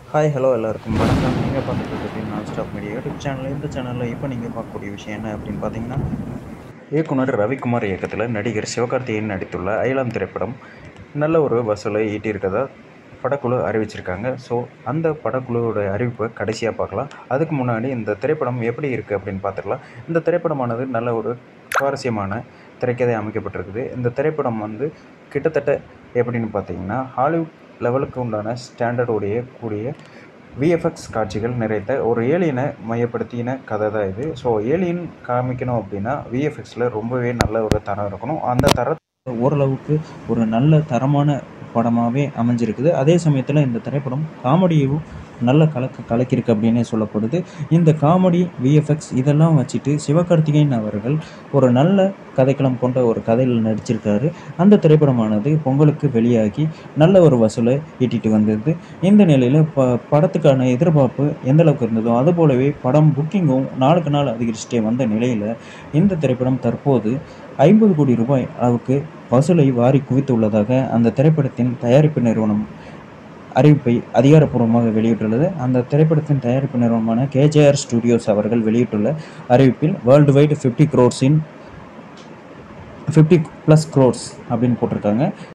hi hello எல்லாருக்கும் வணக்கம் நீங்கள் பார்த்துட்டு இருக்கிறது நான் ஸ்டாப் மீடியா யூடியூப் சேனல் இந்த சேனலில் இப்போ நீங்கள் பார்க்கக்கூடிய விஷயம் என்ன அப்படின்னு பார்த்தீங்கன்னா இயக்குனர் ரவிக்குமார் இயக்கத்தில் நடிகர் சிவகார்த்திகேயன் நடித்துள்ள அயலாம் திரைப்படம் நல்ல ஒரு வசூலை ஈட்டியிருக்கதா படக்குழு அறிவிச்சிருக்காங்க ஸோ அந்த படக்குழுவோட அறிவிப்பை கடைசியாக பார்க்கலாம் அதுக்கு முன்னாடி இந்த திரைப்படம் எப்படி இருக்குது அப்படின்னு பார்த்துக்கலாம் இந்த திரைப்படமானது நல்ல ஒரு சுவாரஸ்யமான திரைக்கதை அமைக்கப்பட்டிருக்குது இந்த திரைப்படம் வந்து கிட்டத்தட்ட எப்படின்னு பார்த்தீங்கன்னா ஹாலிவுட் லெவலுக்கு உண்டான ஸ்டாண்டர்டோடைய கூடிய விஎஃப்எக்ஸ் காட்சிகள் நிறைந்த ஒரு ஏலியனை மையப்படுத்தின கதை தான் இது ஸோ ஏலியன் காமிக்கணும் அப்படின்னா விஎஃப்எக்ஸில் ரொம்பவே நல்ல ஒரு தரம் இருக்கணும் அந்த தர ஓரளவுக்கு ஒரு நல்ல தரமான படமாகவே அமைஞ்சிருக்குது அதே சமயத்தில் இந்த திரைப்படம் காமெடியும் நல்ல கலக்க கலக்கியிருக்கு அப்படின்னே சொல்லப்படுது இந்த காமெடி விஎஃப்எக்ஸ் இதெல்லாம் வச்சுட்டு சிவகார்த்திகேயன் அவர்கள் ஒரு நல்ல கதைக்களம் கொண்ட ஒரு கதையில் நடிச்சிருக்காரு அந்த திரைப்படமானது பொங்கலுக்கு வெளியாகி நல்ல ஒரு வசூலை ஈட்டிட்டு வந்தது இந்த நிலையில் ப படத்துக்கான எதிர்பார்ப்பு எந்த அளவுக்கு இருந்ததோ அது போலவே படம் புக்கிங்கும் நாளுக்கு நாள் அதிகரிச்சுட்டே வந்த நிலையில் இந்த திரைப்படம் தற்போது ஐம்பது கோடி ரூபாய் அளவுக்கு வசூலை வாரி குவித்துள்ளதாக அந்த திரைப்படத்தின் தயாரிப்பு நிறுவனம் அறிவிப்பை அதிகாரப்பூர்வமாக வெளியிட்டுள்ளது அந்த திரைப்படத்தின் தயாரிப்பு நிறுவனமான கேஜேஆர் ஸ்டுடியோஸ் அவர்கள் வெளியிட்டுள்ள அறிவிப்பில் வேர்ல்டு வைடு ஃபிஃப்டி க்ரோர்ஸின் ஃபிஃப்டி ப்ளஸ் க்ரோர்ஸ் அப்படின்னு போட்டிருக்காங்க